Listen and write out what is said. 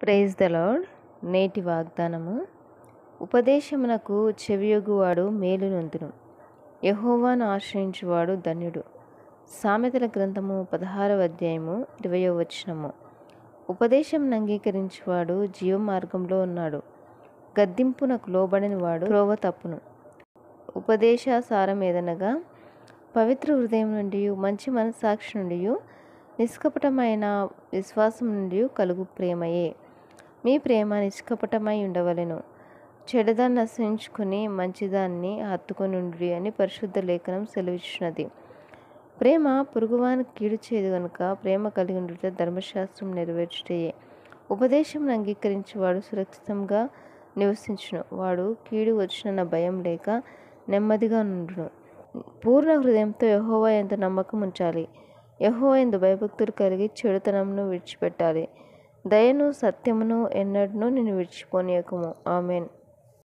praise the lord నేటి వాగ్దానము ఉపదేశమునకు చెవియొగువాడు మేలు నొందును యహోవాను ఆశ్రయించువాడు ధన్యుడు సామెతల గ్రంథము పదహారవ అధ్యాయము ఇరవయో వచనము ఉపదేశం అంగీకరించువాడు జీవ మార్గంలో ఉన్నాడు గద్దింపునకు లోబడిన వాడు త్రోవ తప్పును ఉపదేశాసారం ఏదనగా పవిత్ర హృదయం నుండి మంచి మనస్సాక్షి నుండి నిష్కపటమైన విశ్వాసం నుండి కలుగు ప్రేమయే మీ ప్రేమ నిష్కపటమై ఉండవలెను చెడుదాన్ని నశించుకుని మంచిదాన్ని హత్తుకొనుండి అని పరిశుద్ధ లేఖనం సెలవిచ్చినది ప్రేమ పొరుగువానికి కీడు చేయదు కనుక ప్రేమ కలిగి ఉండుట ధర్మశాస్త్రం నెరవేర్చుటయే ఉపదేశం అంగీకరించేవాడు సురక్షితంగా నివసించును వాడు కీడు వచ్చిన భయం లేక నెమ్మదిగా నుండును పూర్ణ హృదయంతో యహోవా ఎంత నమ్మకం ఉంచాలి యహోవా ఎందు భయభక్తులు కలిగి చెడుతనంను విడిచిపెట్టాలి దయను సత్యమును ఎన్నడూ నేను విడిచిపోనీయకము ఆమెన్